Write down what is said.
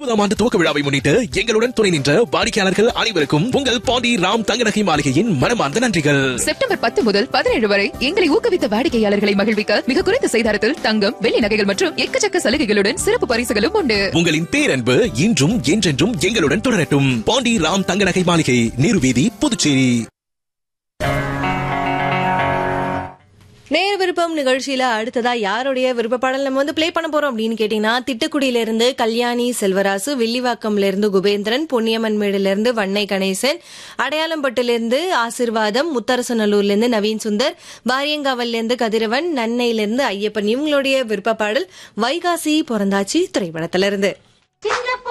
இருபதாம் ஆண்டு துவக்க விழாவை முன்னிட்டு எங்களுடன் துணை நின்ற வாடிக்கையாளர்கள் அனைவருக்கும் உங்கள் பாண்டி ராம் தங்கநகை மாளிகையின் மனமார்ந்த நன்றிகள் செப்டம்பர் பத்து முதல் பதினேழு வரை எங்களை ஊக்குவித்த வாடிக்கையாளர்களை மகிழ்விக்க மிக குறைந்த செய்தாரத்தில் தங்கம் வெள்ளி நகைகள் மற்றும் எக்கச்சக்க சலுகைகளுடன் சிறப்பு பரிசுகளும் உண்டு உங்களின் பேரன்பு இன்றும் என்றென்றும் எங்களுடன் தொடரட்டும் பாண்டி ராம் தங்கநகை மாளிகை நீர்வீதி புதுச்சேரி நேர் விருப்பம் நிகழ்ச்சியில அடுத்ததா யாருடைய விருப்ப பாடல் நம்ம வந்து ப்ளே பண்ண போறோம் அப்படின்னு கேட்டீங்கன்னா திட்டுக்குடியில இருந்து கல்யாணி செல்வராசு வில்லிவாக்கம்ல இருந்து குபேந்திரன் பொன்னியம்மன் மேடுல இருந்து வண்ணை கணேசன் அடையாளம்பட்டுல இருந்து ஆசிர்வாதம் முத்தரசநல்லூர்ல இருந்து நவீன் சுந்தர் பாரியங்காவல்ல இருந்து கதிரவன் நன்னையில இருந்து ஐயப்பன் இவங்களுடைய விருப்ப பாடல் வைகாசி பிறந்தாச்சி திரைப்படத்துல இருந்து